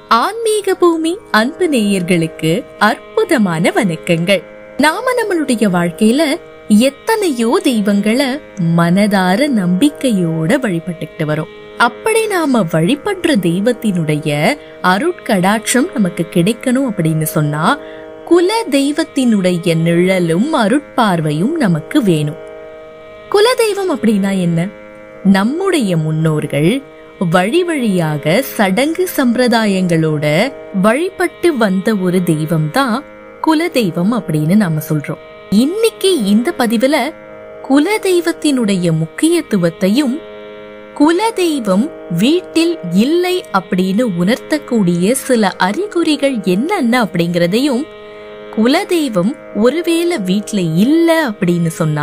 ஆன்மீக பூமி அன்பு நேயர்களுக்கு அற்புதமான வணக்கங்கள் நாம நம்மளுடைய வாழ்க்கையில எத்தனையோ தெய்வங்களை மனதார நம்பிக்கையோட வழிபட்டுக்கிட்டு வரோம் அப்படி நாம வழிபடுற தெய்வத்தினுடைய அருட்கடாட்சம் நமக்கு கிடைக்கணும் அப்படின்னு சொன்னா குல தெய்வத்தினுடைய நிழலும் அருட்பார்வையும் நமக்கு வேணும் குலதெய்வம் அப்படின்னா என்ன நம்முடைய முன்னோர்கள் வழி வழியாக சடங்கு சம்பிரதாயங்களோட வழிபட்டு வந்த ஒரு தெய்வம் தான் குலதெய்வம் அப்படின்னு நாம சொல்றோம் இன்னைக்கு இந்த பதிவுல குலதெய்வத்தினுடைய முக்கியத்துவத்தையும் குலதெய்வம் வீட்டில் இல்லை அப்படின்னு உணர்த்தக்கூடிய சில அறிகுறிகள் என்னென்ன அப்படிங்கறதையும் குலதெய்வம் ஒருவேளை வீட்ல இல்ல அப்படின்னு சொன்னா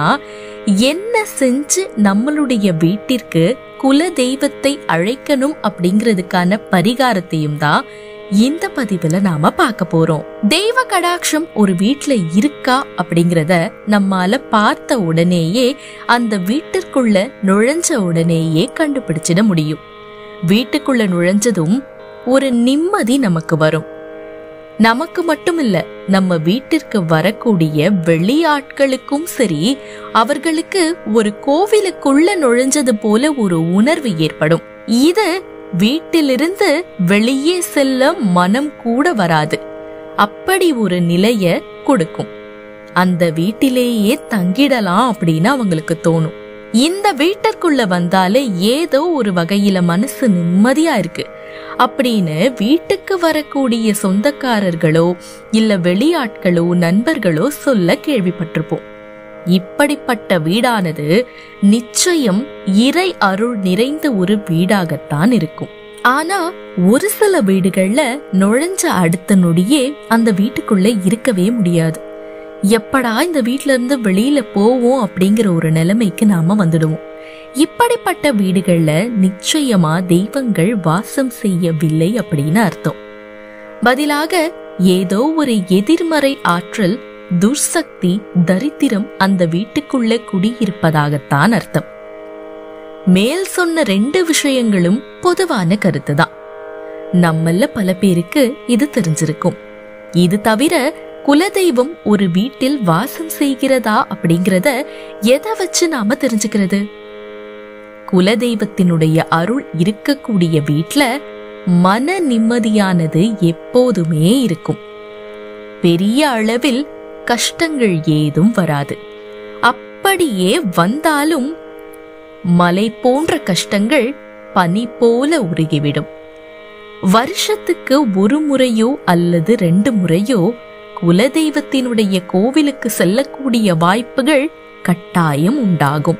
என்ன செஞ்சு நம்மளுடைய வீட்டிற்கு குல தெய்வத்தை அழைக்கணும் அப்படிங்கிறதுக்கான பரிகாரத்தையும் தான் இந்த பதிவுல நாம பார்க்க போறோம் தெய்வ கடாட்சம் ஒரு வீட்ல இருக்கா அப்படிங்கறத நம்மால பார்த்த உடனேயே அந்த வீட்டிற்குள்ள நுழைஞ்ச உடனேயே கண்டுபிடிச்சிட முடியும் வீட்டுக்குள்ள நுழைஞ்சதும் ஒரு நிம்மதி நமக்கு வரும் நமக்கு மட்டும் இல்ல நம்ம வீட்டிற்கு வரக்கூடிய வெளியாட்களுக்கும் சரி அவர்களுக்கு ஒரு கோவிலுக்குள்ள நுழைஞ்சது போல ஒரு உணர்வு ஏற்படும் இது வீட்டிலிருந்து வெளியே செல்ல மனம் கூட வராது அப்படி ஒரு நிலைய கொடுக்கும் அந்த வீட்டிலேயே தங்கிடலாம் அப்படின்னு அவங்களுக்கு தோணும் இந்த வீட்டிற்குள்ள வந்தாலே ஏதோ ஒரு வகையில மனசு நிம்மதியா இருக்கு அப்படின்னு வீட்டுக்கு வரக்கூடிய சொந்தக்காரர்களோ இல்ல வெளியாட்களோ நண்பர்களோ சொல்ல கேள்விப்பட்டிருப்போம் இப்படிப்பட்ட வீடானது நிச்சயம் இறை அருள் நிறைந்த ஒரு வீடாகத்தான் இருக்கும் ஆனா ஒரு சில வீடுகள்ல நுழைஞ்ச அடுத்த நொடியே அந்த வீட்டுக்குள்ள இருக்கவே முடியாது எப்படா இந்த வீட்ல இருந்து வெளியில போவோம் அப்படிங்கிற ஒரு நிலைமைக்கு நாம வந்துடுவோம் இப்படிப்பட்ட வீடுகள்ல நிச்சயமா தெய்வங்கள் வாசம் செய்யவில்லை அப்படின்னு அர்த்தம் பதிலாக ஏதோ ஒரு எதிர்மறை ஆற்றல் துர்சக்தி தரித்திரம் அந்த வீட்டுக்குள்ள குடியிருப்பதாகத்தான் அர்த்தம் மேல் சொன்ன ரெண்டு விஷயங்களும் பொதுவான கருத்து தான் நம்மள பல பேருக்கு இது தெரிஞ்சிருக்கும் இது தவிர குலதெய்வம் ஒரு வீட்டில் வாசம் செய்கிறதா அப்படிங்கறத எதை வச்சு நாம தெரிஞ்சுக்கிறது குலதெய்வத்தினுடைய அருள் இருக்கக்கூடிய வீட்ல மன நிம்மதியானது எப்போதுமே இருக்கும் பெரிய அளவில் கஷ்டங்கள் ஏதும் வராது அப்படியே வந்தாலும் மலை போன்ற கஷ்டங்கள் பனி போல உருகிவிடும் வருஷத்துக்கு ஒரு முறையோ அல்லது ரெண்டு முறையோ குலதெய்வத்தினுடைய கோவிலுக்கு செல்லக்கூடிய வாய்ப்புகள் கட்டாயம் உண்டாகும்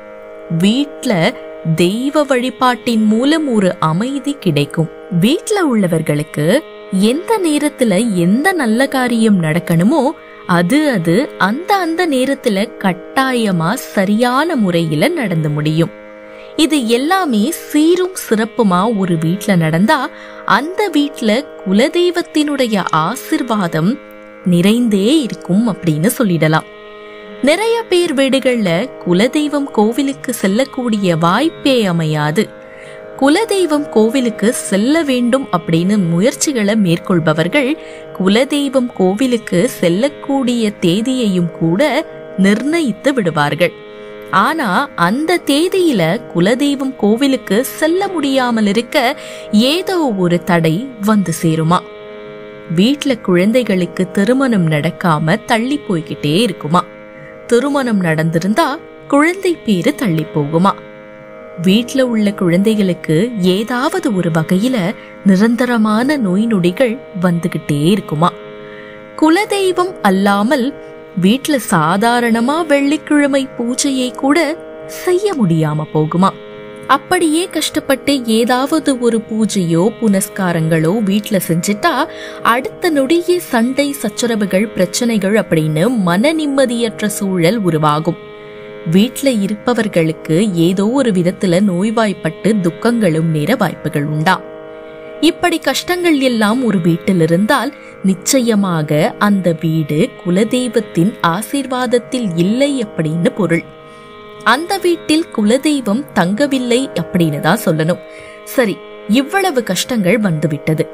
வீட்ல தெய்வ வழிபாட்டின் மூலம் ஒரு அமைதி கிடைக்கும் வீட்ல உள்ளவர்களுக்கு எந்த நேரத்துல எந்த நல்ல காரியம் நடக்கணுமோ அது அது அந்த அந்த நேரத்துல கட்டாயமா சரியான முறையில நடந்து முடியும் இது எல்லாமே சீரும் சிறப்புமா ஒரு வீட்ல நடந்தா அந்த வீட்ல குலதெய்வத்தினுடைய ஆசிர்வாதம் நிறைந்தே இருக்கும் அப்படின்னு சொல்லிடலாம் நிறைய பேர் வீடுகள்ல குலதெய்வம் கோவிலுக்கு செல்லக்கூடிய வாய்ப்பே அமையாது குலதெய்வம் கோவிலுக்கு செல்ல வேண்டும் அப்படின்னு முயற்சிகளை மேற்கொள்பவர்கள் குலதெய்வம் கோவிலுக்கு செல்லக்கூடிய தேதியையும் கூட நிர்ணயித்து விடுவார்கள் ஆனா அந்த தேதியில குலதெய்வம் கோவிலுக்கு செல்ல முடியாமல் இருக்க ஏதோ ஒரு தடை வந்து சேருமா வீட்ல குழந்தைகளுக்கு திருமணம் நடக்காம தள்ளி போய்கிட்டே இருக்குமா திருமணம் நடந்திருந்தா குழந்தை பேரு தள்ளி போகுமா வீட்ல உள்ள குழந்தைகளுக்கு ஏதாவது ஒரு வகையில நிரந்தரமான நோய் நொடிகள் வந்துகிட்டே இருக்குமா குலதெய்வம் அல்லாமல் வீட்ல சாதாரணமா வெள்ளிக்கிழமை பூஜையை கூட செய்ய முடியாம போகுமா அப்படியே கஷ்டப்பட்டு ஏதாவது ஒரு பூஜையோ புனஸ்காரங்களோ வீட்ல செஞ்சுட்டா அடுத்த நொடியே சண்டை சச்சரவுகள் பிரச்சனைகள் அப்படின்னு மன நிம்மதியற்ற சூழல் உருவாகும் வீட்ல இருப்பவர்களுக்கு ஏதோ ஒரு விதத்துல நோய்வாய்ப்பட்டு துக்கங்களும் நேர வாய்ப்புகள் உண்டா இப்படி கஷ்டங்கள் எல்லாம் ஒரு வீட்டில் இருந்தால் நிச்சயமாக அந்த வீடு குலதெய்வத்தின் ஆசீர்வாதத்தில் இல்லை அப்படின்னு பொருள் அந்த வீட்டில் குலதெய்வம் தங்கவில்லை அப்படின்னு தான் சொல்லணும் சரி இவ்வளவு கஷ்டங்கள் வந்துவிட்டது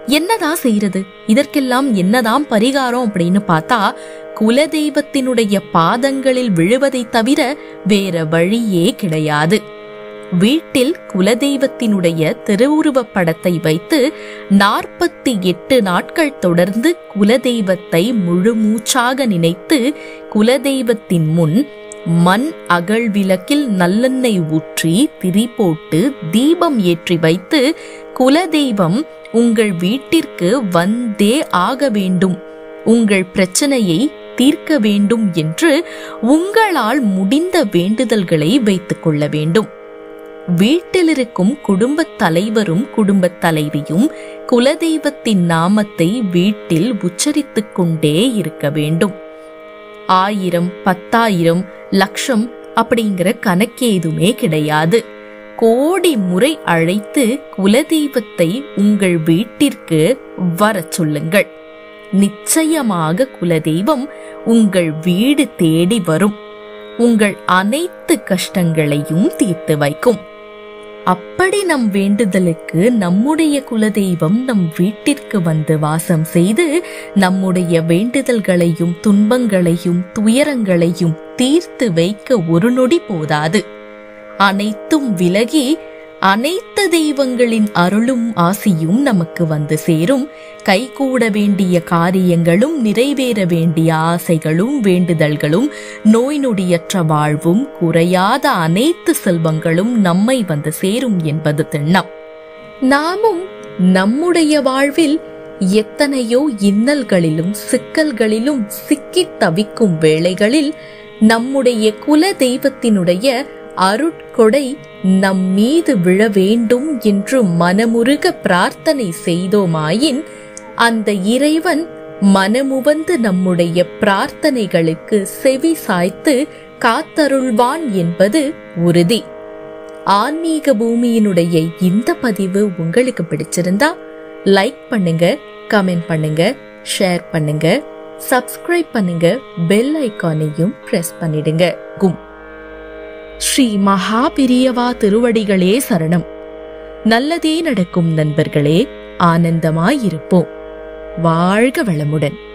என்னதான் செய்யறது இதற்கெல்லாம் என்னதான் பரிகாரம் அப்படின்னு பார்த்தா குலதெய்வத்தினுடைய பாதங்களில் விழுவதை தவிர வேற வழியே கிடையாது வீட்டில் குலதெய்வத்தினுடைய திருவுருவப் படத்தை வைத்து நாற்பத்தி எட்டு நாட்கள் தொடர்ந்து குலதெய்வத்தை முழுமூச்சாக நினைத்து குலதெய்வத்தின் முன் மண் அகல் விளக்கில் நல்லெண்ணெய் ஊற்றி திரி போட்டு தீபம் ஏற்றி வைத்து குலதெய்வம் உங்கள் வீட்டிற்கு வந்தே ஆக வேண்டும் உங்கள் பிரச்சனையை தீர்க்க வேண்டும் என்று உங்களால் முடிந்த வேண்டுதல்களை வைத்துக் கொள்ள வேண்டும் வீட்டில் இருக்கும் குடும்பத் தலைவரும் குடும்பத் தலைவியும் குலதெய்வத்தின் நாமத்தை வீட்டில் உச்சரித்துக் கொண்டே இருக்க வேண்டும் ஆயிரம் பத்தாயிரம் லட்சம் அப்படிங்கிற கணக்கேதுமே கிடையாது கோடி முறை அழைத்து குலதெய்வத்தை உங்கள் வீட்டிற்கு வரச் சொல்லுங்கள் நிச்சயமாக குலதெய்வம் உங்கள் வீடு தேடி வரும் உங்கள் அனைத்து கஷ்டங்களையும் தீர்த்து வைக்கும் அப்படி நம் வேண்டுதலுக்கு நம்முடைய குலதெய்வம் நம் வீட்டிற்கு வந்து வாசம் செய்து நம்முடைய வேண்டுதல்களையும் துன்பங்களையும் துயரங்களையும் தீர்த்து வைக்க ஒரு நொடி போதாது அனைத்தும் விலகி அனைத்து தெய்வங்களின் அருளும் ஆசியும் நமக்கு வந்து சேரும் கைகூட வேண்டிய காரியங்களும் நிறைவேற வேண்டிய ஆசைகளும் வேண்டுதல்களும் நோய் நொடியற்ற வாழ்வும் குறையாத அனைத்து செல்வங்களும் நம்மை வந்து சேரும் என்பது திண்ணம் நாமும் நம்முடைய வாழ்வில் எத்தனையோ இன்னல்களிலும் சிக்கல்களிலும் சிக்கித் தவிக்கும் வேளைகளில் நம்முடைய குல தெய்வத்தினுடைய அருட்கொடை நம் மீது விழ வேண்டும் என்று மனமுருக பிரார்த்தனை செய்தோமாயின் அந்த இறைவன் மனமுவந்து நம்முடைய பிரார்த்தனைகளுக்கு செவி சாய்த்து காத்தருள்வான் என்பது உறுதி ஆன்மீக பூமியினுடைய இந்த பதிவு உங்களுக்கு பிடிச்சிருந்தா லைக் பண்ணுங்க கமெண்ட் பண்ணுங்க ஷேர் பண்ணுங்க சப்ஸ்கிரைப் பண்ணுங்க பெல் ஐகானையும் பிரஸ் பண்ணிடுங்க கும் ஸ்ரீ மகா பெரியவா திருவடிகளே சரணம் நல்லதே நடக்கும் நண்பர்களே ஆனந்தமாயிருப்போம் வாழ்க வளமுடன்